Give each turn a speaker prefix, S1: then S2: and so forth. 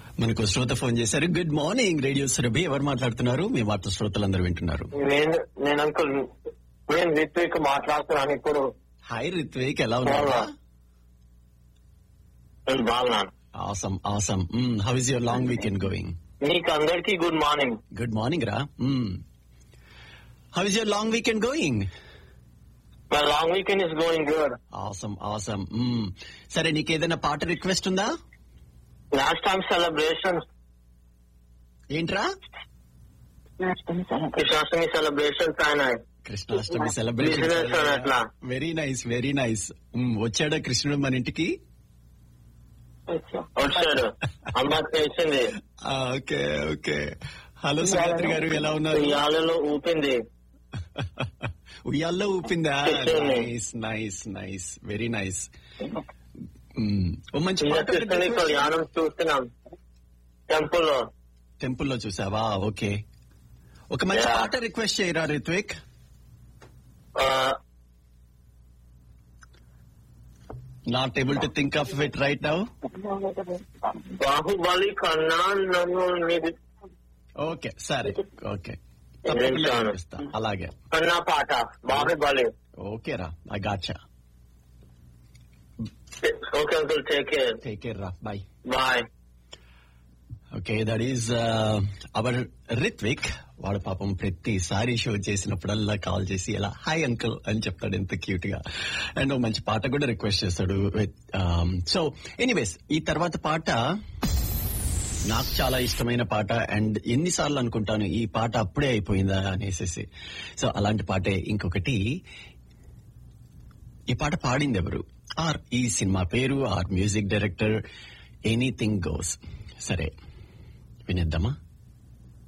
S1: మనకు శ్రోత ఫోన్ చేశారు గుడ్ మార్నింగ్ రేడియో సురభి ఎవరు మాట్లాడుతున్నారు మీ వార్త శ్రోతలందరూ వింటున్నారు
S2: నేను నేను అంకుల్ నేను రిత్విక్ మాట్లాడుతున్నాను ఇప్పుడు
S1: హాయ్ రిత్విక్ ఎలా ఉన్నారా
S2: నేను బాగున్నాను
S1: awesome awesome how is your long weekend going
S2: మీకు అందరికీ గుడ్ మార్నింగ్
S1: గుడ్ మార్నింగ్ రా how is your long weekend going
S2: my long weekend is going good
S1: awesome awesome సరే నీకు ఏదైనా పాట రిక్వెస్ట్ ఉందా
S2: లాస్ట్ టైం సెలబ్రేషన్
S1: ఏంట్రా
S2: కృష్ణాష్టమి సెలబ్రేషన్ ఆయన
S1: కృష్ణాష్టమి
S2: Business అని
S1: సెలబ్రేషన్
S2: అట్లా.
S1: వెరీ నైస్ వెరీ నైస్ వచ్చాడా కృష్ణుడు మన ఇంటికి
S2: వచ్చాడు అమ్మ చేసింది
S1: ఓకే ఓకే హలో సుగాత్రి గారు ఎలా ఉన్నారు
S2: ఉయ్యాలలో ఊపింది
S1: ఉయ్యాల్లో ఊపిందా
S2: కృష్ణుడిని.
S1: Nice nice nice very nice ఓ మంచి
S2: చిన్న
S1: పాట
S2: కృష్ణుని కళ్యాణం చూస్తున్నాం టెంపుల్ లో
S1: టెంపుల్ లో చూసావా ఓకే ఒక మంచి
S2: Yeah.
S1: పాట రిక్వెస్ట్ చేయరా రిత్విక్
S2: ఆ,
S1: not able to think of it right now
S2: Baahubali కన్నా నన్ను నీది
S1: ఓకే సరే ఓకే
S2: వింటాను.
S1: అలాగే
S2: కన్నా పాట బాహుబలి
S1: ఓకే రా I gotcha
S2: okay uncle take care
S1: take care రా bye
S2: bye
S1: okay that is our Ritvik వాడు పాపం ప్రతిసారి షో చేసినప్పుడల్లా కాల్ చేసి ఎలా హాయ్ అంకుల్ అని చెప్తాడు ఎంత క్యూట్ గా అండ్ ఒక మంచి పాట కూడా రిక్వెస్ట్ చేస్తాడు సో ఎనీవేస్ ఈ తర్వాత పాట నాకు చాలా ఇష్టమైన పాట అండ్ ఎన్నిసార్లు అనుకుంటాను ఈ పాట అప్పుడే అయిపోయిందా అనేసి సో అలాంటి పాటే ఇంకొకటి ఈ పాట పాడింది ఎవరు ఆర్ ఈ సినిమా పేరు ఆర్ మ్యూజిక్ డైరెక్టర్ ఎనీథింగ్ గోస్ సరే వినేద్దామా